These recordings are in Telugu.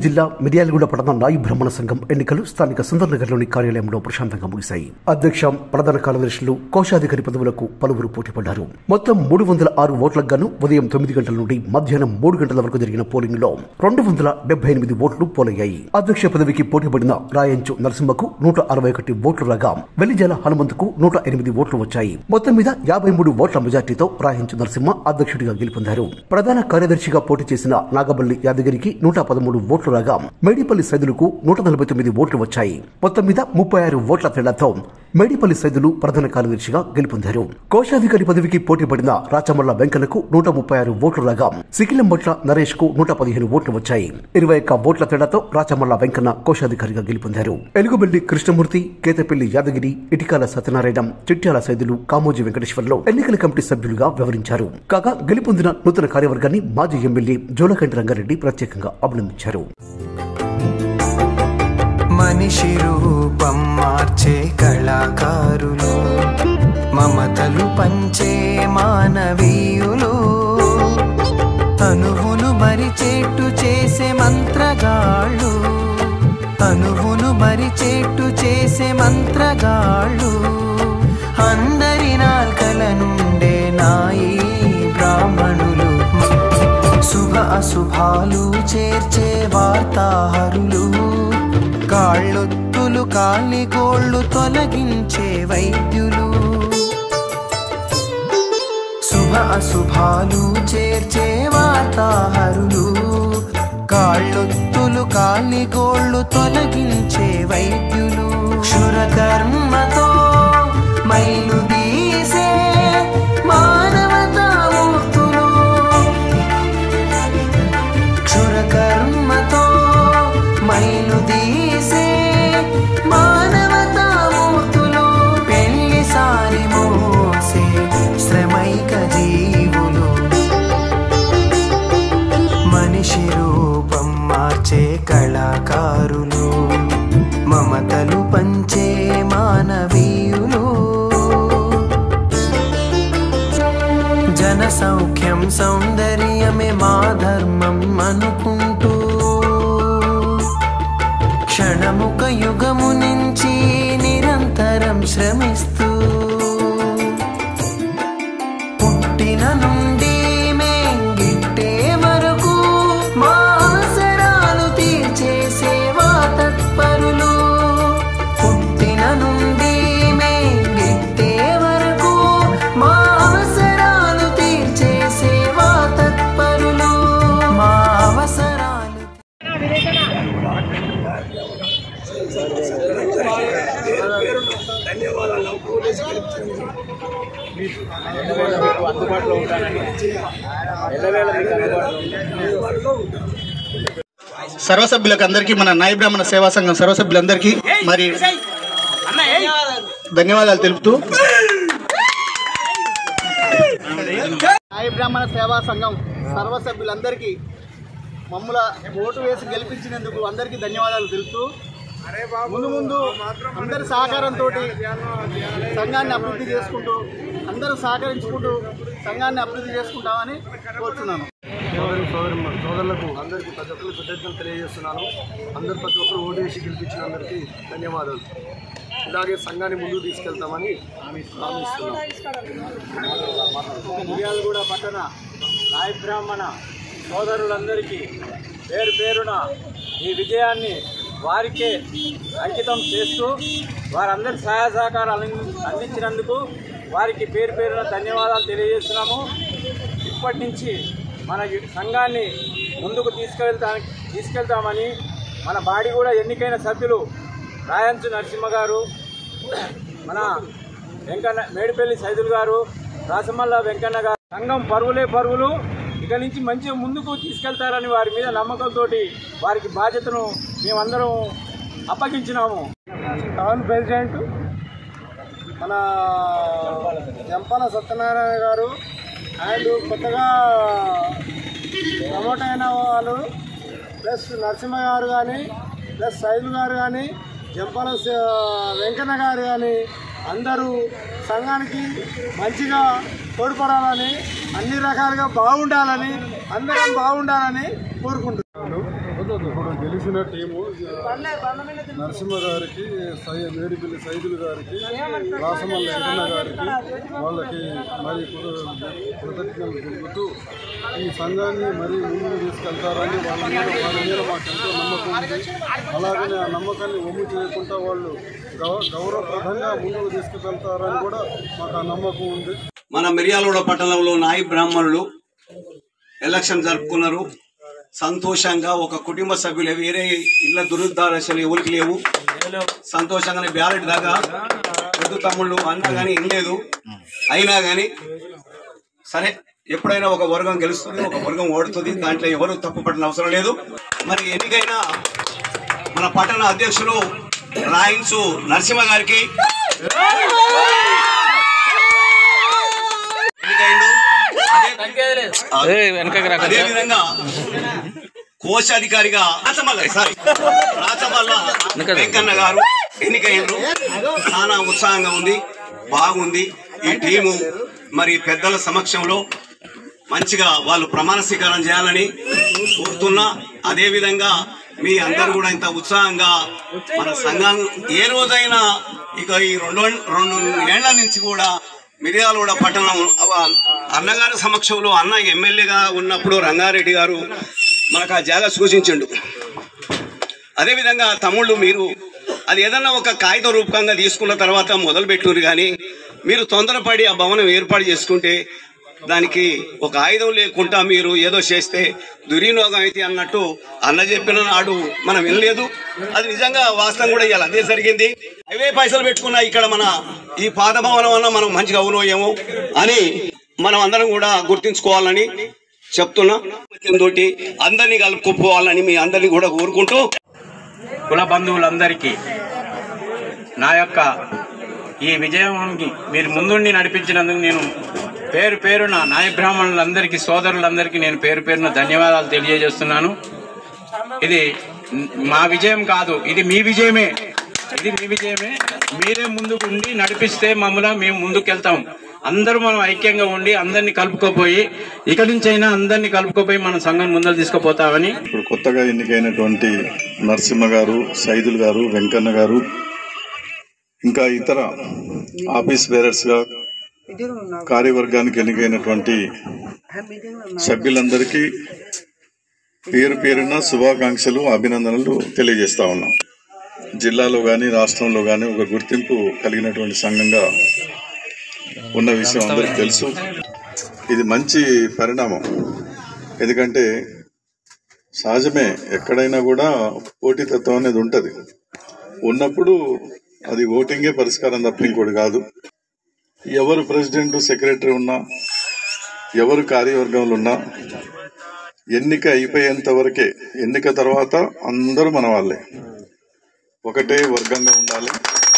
జిల్లా మిర్యాలగూడ పట్టణ నాయి బ్రాహ్మణ సంఘం ఎన్నికలు స్థానిక సుందర్నగర్లోని కార్యాలయంలో ప్రశాంతంగా ముగిశాయి అధ్యక్ష ప్రధాన కార్యదర్శులు కోశాధికారి పదవులకు పలువురు పోటీ పడ్డారు మొత్తం మూడు వందల ఆరు ఓట్లకు గాను ఉదయం తొమ్మిది గంటల నుండి మధ్యాహ్నం మూడు గంటల వరకు జరిగిన పోలింగ్ లో రెండు వందల డెబ్బై ఎనిమిది ఓట్లు పోలయ్యాయి అధ్యక్ష పదవికి పోటీ పడిన రాయంచు నరసింహకు నూట అరవై ఒకటి ఓట్లు రాగా వెల్లిజాల హనుమంతుకు నూట ఎనిమిది ఓట్లు వచ్చాయి మొత్తం మీద యాభై మూడు ఓట్ల మెజార్టీతో రాయంచు నరసింహ అధ్యక్షుడిగా గెలుపొందారు ప్రధాన కార్యదర్శిగా పోటీ చేసిన నాగబల్లి యాదగిరికి నూట పదమూడు ఓట్లు రాగా మేడిపల్లి సైదులకు నూట నలభై తొమ్మిది ఓట్లు వచ్చాయి మొత్తం మీద ముప్పై ఆరు ఓట్ల తేడాతో మేడిపల్లి సైదులు ప్రధాన కార్యదర్శిగా గెలుపొందారు కోశాధికారి పదవికి పోటీ పడిన రాచమల్ల వెంకన్నకు నూట ముప్పై ఆరు ఓట్లు రాగా సికిలంబట్ల నరేష్ కు నూట పదిహేను ఓట్లు వచ్చాయి ఇరవై ఒక్క ఓట్ల తేడాతో రాచమల్ల వెంకన్న కోశాధికారిగా గెలుపొందారు ఎలుగుబెల్లి కృష్ణమూర్తి కేతపల్లి యాదగిరి ఇటికాల సత్యనారాయణ చిట్యాల సైదులు కామోజీ వెంకటేశ్వర్లు ఎన్నికల కమిటీ సభ్యులుగా వ్యవహరించారు కాగా గెలుపొందిన నూతన కార్యవర్గాన్ని మాజీ ఎమ్మెల్యే జోలకంటి రంగారెడ్డి ప్రత్యేకంగా అభినందించారు మనిషి రూపం మార్చే కళాకారులు మమతలు పంచే మానవీయులు అనువును మరిచేట్టు చేసే మంత్రగాళ్ళు అనువును మరిచేట్టు చేసే మంత్రగాళ్ళు అందరి నాల్కల నుండే నాయి బ్రాహ్మణులు శుభ అశుభాలు చేర్చే వార్తాహరులు కాళ్ళొత్తులు కాలి గోళ్ళు తొలగించే వైద్యులు శుభ అశుభాలు చేర్చే వార్తాహరులు కాళ్ళొత్తులు కాలి గోళ్ళు తొలగించే వైద్యులు క్షురకర్మతో మైలు తీసే మానవతామూర్తులు క్షురకర్మతో మైలు తీసే మానవతామూర్తులు పెళ్లి సారి మోసే శ్రమైక జీవులు మనిషి రూపం మార్చే కళాకారులు మమతలు పంచే మానవీయులు జన సౌఖ్యం సౌందర్యమే మా ధర్మం అనుకుంటూ క్షణముక యుగము నుంచి నిరంతరం శ్రమిస్తూ పుట్టిన నుండి మేంగిట్టే వరకు మా అవసరాలు తీర్చే సేవా తత్పరులు పుట్టిన నుండి మేంగిట్టే వరకు మా అవసరాలు తీర్చే సేవా తత్పరులు మా అవసరాలు అందుబాటులో ఉంటానని ఎల్లవేళ మీకు అందుబాటులో సర్వసభ్యులకు అందరికీ మన నాయ బ్రాహ్మణ సేవా సంఘం సర్వసభ్యులందరికీ మరి ధన్యవాదాలు తెలుపుతూ నాయ బ్రాహ్మణ సేవా సంఘం సర్వసభ్యులందరికీ మమ్మల ఓటు వేసి గెలిపించినందుకు అందరికీ ధన్యవాదాలు తెలుపుతూ ముందు ముందు అందరి సహకారంతో సంఘాన్ని అభివృద్ధి చేసుకుంటూ అందరూ సహకరించుకుంటూ సంఘాన్ని అభివృద్ధి చేసుకుంటామని కోరుతున్నాను సోదరి సోదరి సోదరులకు అందరికీ ప్రతి ఒక్కరికి కృతజ్ఞతలు తెలియజేస్తున్నాను అందరు ప్రతి ఒక్కరు ఓటు వేసి గెలిపించిన అందరికీ ధన్యవాదాలు ఇలాగే సంఘాన్ని ముందుకు తీసుకెళ్తామని హామీస్తున్నాం మిర్యాలగూడ పట్టణ నాయ బ్రాహ్మణ సోదరులందరికీ పేరు పేరున ఈ విజయాన్ని వారికే అంకితం చేస్తూ వారందరి సహాయ సహకారాలు అంది- అందించినందుకు వారికి పేరు పేరున ధన్యవాదాలు తెలియజేస్తున్నాము ఇప్పటి నుంచి మన యు- సంఘాన్ని ముందుకు తీసుకెళ్తా తీసుకెళ్తామని మన బాడీ కూడా ఎన్నికైన సభ్యులు రాయంచు నరసింహ గారు మన వెంకన్న మేడిపల్లి సైదులు గారు రాసమల్ల వెంకన్న గారు సంఘం పరువులే పరువులు ఇక నుంచి మంచిగా ముందుకు తీసుకెళ్తారని వారి మీద నమ్మకంతో వారికి బాధ్యతను మేమందరం అప్పగించినాము టౌన్ ప్రెసిడెంట్ మన జంపాల సత్యనారాయణ గారు అండ్ కొత్తగా ప్రమోట్ అయిన వాళ్ళు ప్లస్ నరసింహ గారు కానీ ప్లస్ సైదులు గారు కానీ జంపాల స- వెంకన్న గారు కానీ అందరూ సంఘానికి మంచిగా తోడ్పడాలని అన్ని రకాలుగా బాగుండాలని అందరం బాగుండాలని కోరుకుంటున్నాను ఇప్పుడు గెలిచిన టీము నరసింహ గారికి సై మేడిపల్లి సైదులు గారికి రాసమల్ల వెంకన్న గారికి వాళ్ళకి మరి కృ- కృతజ్ఞతలు తెలుపుతూ ఈ సంఘాన్ని మరి ముందుకు తీసుకెళ్తారని వాళ్ళ మీద వాళ్ళ మీద మాకు ఎంతో నమ్మకం ఉంది అలాగనే ఆ నమ్మకాన్ని ఒమ్ము చేయకుండా వాళ్ళు గౌ గౌరవప్రదంగా ముందుకు తీసుకువెళ్తారని కూడా మాకు ఆ నమ్మకం ఉంది మన మిర్యాలగూడ పట్టణంలో నాయి బ్రాహ్మణులు ఎలక్షన్ జరుపుకున్నారు సంతోషంగా ఒక కుటుంబ సభ్యులు వేరే ఇళ్ళ దురుద్దారశలు ఎవరికి లేవు సంతోషంగానే బ్యాలెట్ దాకా పెద్ద తమ్ముళ్ళు అన్నా కానీ ఏం లేదు అయినా కానీ సరే ఎప్పుడైనా ఒక వర్గం గెలుస్తుంది ఒక వర్గం ఓడుతుంది దాంట్లో ఎవరు తప్పు పడిన అవసరం లేదు మరి ఎన్నికైనా మన పట్టణ అధ్యక్షులు రాయిన్స్ నరసింహ గారికి ఎన్నికైండు అదే అదే విధంగా కోశాధికారిగా రాచమల్ల సారీ రాచమల్ల వెంకన్న గారు ఎన్నికయ్యారు చాలా ఉత్సాహంగా ఉంది బాగుంది ఈ టీము మరి పెద్దల సమక్షంలో మంచిగా వాళ్ళు ప్రమాణ స్వీకారం చేయాలని కోరుతున్నా అదే విధంగా మీ అందరు కూడా ఇంత ఉత్సాహంగా మన సంఘం ఏ రోజైనా ఇక ఈ రెండు రెండు ఏళ్ల నుంచి కూడా మిర్యాలగూడ పట్టణం అవ- అన్నగారి సమక్షంలో అన్న ఎమ్మెల్యేగా ఉన్నప్పుడు రంగారెడ్డి గారు మనకు ఆ జాగా సూచించిండు అదేవిధంగా తమ్ముళ్ళు మీరు అది ఏదన్నా ఒక కాగిత రూపకంగా తీసుకున్న తర్వాత మొదలు పెట్టురు కానీ మీరు తొందరపడి ఆ భవనం ఏర్పాటు చేసుకుంటే దానికి ఒక ఆయుధం లేకుండా మీరు ఏదో చేస్తే దుర్వినియోగం అయితే అన్నట్టు అన్న చెప్పిన నాడు మనం వినలేదు అది నిజంగా వాస్తవం కూడా ఇవాళ అదే జరిగింది అవే పైసలు పెట్టుకున్నా ఇక్కడ మన ఈ పాత భవనం అన్న మనం మంచిగా అవునోయేమో అని మనం అందరం కూడా గుర్తించుకోవాలని చెప్తున్నా తోటి అందరినీ కలుపుకోవాలని మీ అందరినీ కూడా కోరుకుంటూ కుల బంధువులందరికీ నా యొక్క ఈ విజయానికి మీరు ముందుండి నడిపించినందుకు నేను పేరు పేరున నాయ బ్రాహ్మణులందరికీ సోదరులందరికీ నేను పేరు పేరున ధన్యవాదాలు తెలియజేస్తున్నాను ఇది మా విజయం కాదు ఇది మీ విజయమే ఇది మీ విజయమే మీరే ముందుకు ఉండి నడిపిస్తే మమ్మల్ని మేము ముందుకెళ్తాం అందరూ మనం ఐక్యంగా ఉండి అందరినీ కలుపుకోపోయి ఇక నుంచైనా అందరినీ కలుపుకోపోయి మన సంఘం ముందరు తీసుకుపోతామని ఇప్పుడు కొత్తగా ఎన్నికైనటువంటి నరసింహ గారు సైదులు గారు వెంకన్న గారు ఇంకా ఇతర ఆఫీస్ బేరర్స్గా కార్యవర్గానికి ఎన్నికైనటువంటి సభ్యులందరికీ పేరు పేరున శుభాకాంక్షలు అభినందనలు తెలియజేస్తా ఉన్నాం జిల్లాలో కానీ రాష్ట్రంలో కానీ ఒక గుర్తింపు కలిగినటువంటి సంఘంగా ఉన్న విషయం అందరికీ తెలుసు ఇది మంచి పరిణామం ఎందుకంటే సహజమే ఎక్కడైనా కూడా పోటీతత్వం అనేది ఉంటుంది ఉన్నప్పుడు అది ఓటింగే పరిష్కారం తప్ప ఇంకోటి కాదు ఎవరు ప్రెసిడెంట్ సెక్రటరీ ఉన్నా ఎవరు కార్యవర్గంలో ఉన్నా ఎన్నిక అయిపోయేంత వరకే ఎన్నిక తర్వాత అందరూ మన వాళ్ళే ఒకటే వర్గంగా ఉండాలి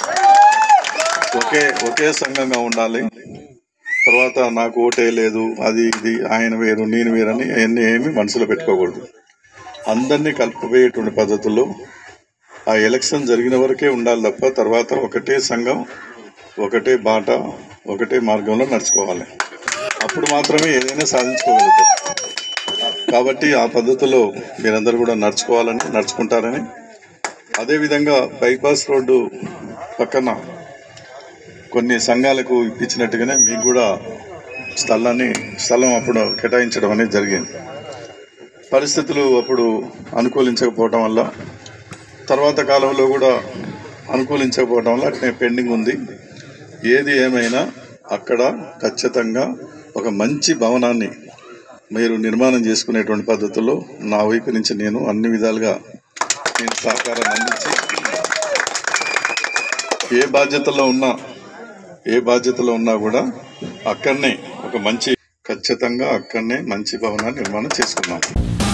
ఒకే ఒకే సంఘంగా ఉండాలి తర్వాత నాకు ఓటే లేదు అది ఇది ఆయన వేరు నేను వేరని అవన్నీ ఏమి మనసులో పెట్టుకోకూడదు అందరినీ కలుపుకుపోయేటువంటి పద్ధతుల్లో ఆ ఎలక్షన్ జరిగిన వరకే ఉండాలి తప్ప తర్వాత ఒకటే సంఘం ఒకటే బాట ఒకటే మార్గంలో నడుచుకోవాలి అప్పుడు మాత్రమే ఏదైనా సాధించుకోగలుగుతాం కాబట్టి ఆ పద్ధతిలో మీరందరూ కూడా నడుచుకోవాలని నడుచుకుంటారని అదేవిధంగా బైపాస్ రోడ్డు పక్కన కొన్ని సంఘాలకు ఇప్పించినట్టుగానే మీకు కూడా స్థలాన్ని స్థలం అప్పుడు కేటాయించడం అనేది జరిగింది పరిస్థితులు అప్పుడు అనుకూలించకపోవటం వల్ల తర్వాత కాలంలో కూడా అనుకూలించకపోవటం వల్ల అట్నే పెండింగ్ ఉంది ఏది ఏమైనా అక్కడ ఖచ్చితంగా ఒక మంచి భవనాన్ని మీరు నిర్మాణం చేసుకునేటువంటి పద్ధతుల్లో నా వైపు నుంచి నేను అన్ని విధాలుగా నేను సహకారాన్ని అందించి ఏ బాధ్యతలో ఉన్నా ఏ బాధ్యతలో ఉన్నా కూడా అక్కడనే ఒక మంచి ఖచ్చితంగా అక్కడనే మంచి భవనాన్ని నిర్మాణం చేసుకున్నాం